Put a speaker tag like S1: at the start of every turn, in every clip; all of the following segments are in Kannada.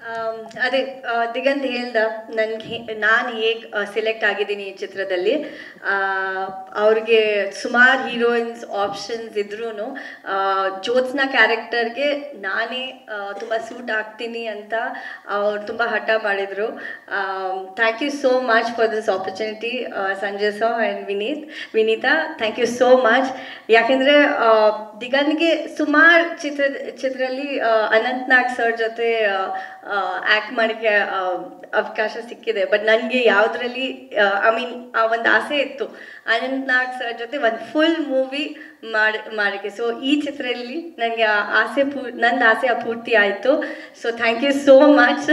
S1: ಆಮ್, ಅದೇ ಆ, ದಿಗಂತ್ ಹೇಳ್ದ ನನಗೆ ನಾನು ಹೇಗೆ ಸೆಲೆಕ್ಟ್ ಆಗಿದ್ದೀನಿ ಈ ಚಿತ್ರದಲ್ಲಿ ಅವ್ರಿಗೆ ಸುಮಾರು ಹೀರೋಯಿನ್ಸ್ ಆಪ್ಷನ್ಸ್ ಇದ್ರೂ ಜ್ಯೋತ್ಸ್ನಾ ಕ್ಯಾರೆಕ್ಟರ್ಗೆ ನಾನೇ ತುಂಬ ಸೂಟ್ ಆಗ್ತೀನಿ ಅಂತ ಅವ್ರು ತುಂಬ ಹಠ ಮಾಡಿದರು thank you so much for this opportunity Sanjay sir and Vineeth Vineetha thank you so much ಯಾಕೆಂದರೆ ದಿಗಂತ್ಗೆ ಸುಮಾರು ಚಿತ್ರ ಚಿತ್ರದಲ್ಲಿ ಅನಂತ್ ನಾಗ್ ಸರ್ ಜೊತೆ ಆ್ಯಕ್ಟ್ ಮಾಡೋಕ್ಕೆ ಅವಕಾಶ ಸಿಕ್ಕಿದೆ ಬಟ್ ನನಗೆ ಯಾವುದರಲ್ಲಿ ಐ ಮೀನ್ ಆ ಒಂದು ಆಸೆ ಇತ್ತು ಅನಂತ್ ನಾಗ್ ಸರ್ ಜೊತೆ ಒಂದು ಫುಲ್ ಮೂವಿ ಮಾಡಿ ಮಾಡೋಕ್ಕೆ ಸೊ ಈ ಚಿತ್ರದಲ್ಲಿ ನನಗೆ ಆ ಆಸೆ ಪೂ ನನ್ನ ಆಸೆ ಪೂರ್ತಿ ಆಯಿತು so thank you so much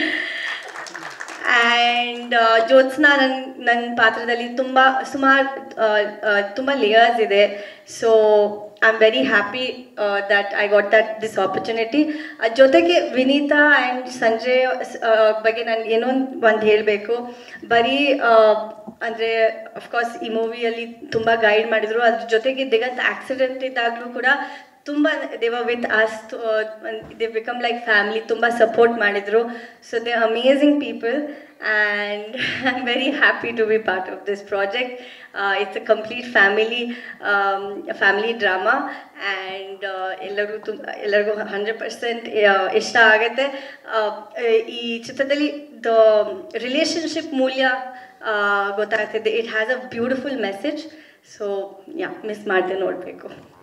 S1: and Jyothsna ನನ್ನ ನನ್ನ ಪಾತ್ರದಲ್ಲಿ ತುಂಬ ಸುಮಾರು ತುಂಬ ಲೇಯರ್ಸ್ ಇದೆ so I am very happy that I got that this opportunity ಜೊತೆಗೆ ವಿನೀತಾ ಆ್ಯಂಡ್ ಸಂಜಯ್ ಆ, ಬಗ್ಗೆ ನಾನು ಏನೋ ಒಂದು ಹೇಳಬೇಕು ಬರೀ ಅಂದರೆ ಅಫ್ಕೋರ್ಸ್ ಈ ಮೂವಿಯಲ್ಲಿ ತುಂಬ ಗೈಡ್ ಮಾಡಿದರು ಅದ್ರ ಜೊತೆಗೆ ದಿಗಂತ್ ಆಕ್ಸಿಡೆಂಟ್ ಇದ್ದಾಗಲೂ ಕೂಡ ತುಂಬ they were with us they become like family ತುಂಬ ಸಪೋರ್ಟ್ ಮಾಡಿದರು so they amazing people and I am very happy to be part of this project it's a complete family family drama and ಎಲ್ಲರೂ ತುಂಬ ಎಲ್ಲರಿಗೂ ಹಂಡ್ರೆಡ್ ಪರ್ಸೆಂಟ್ ಇಷ್ಟ ಆಗುತ್ತೆ ಆ, ಈ ಚಿತ್ರದಲ್ಲಿ ದ ರಿಲೇಷನ್ಶಿಪ್ ಮೂಲ್ಯ ಆ, ಗೊತ್ತಾಗ್ತಿದೆ it has a beautiful message so yeah miss ಮಾಡದೆ ನೋಡಬೇಕು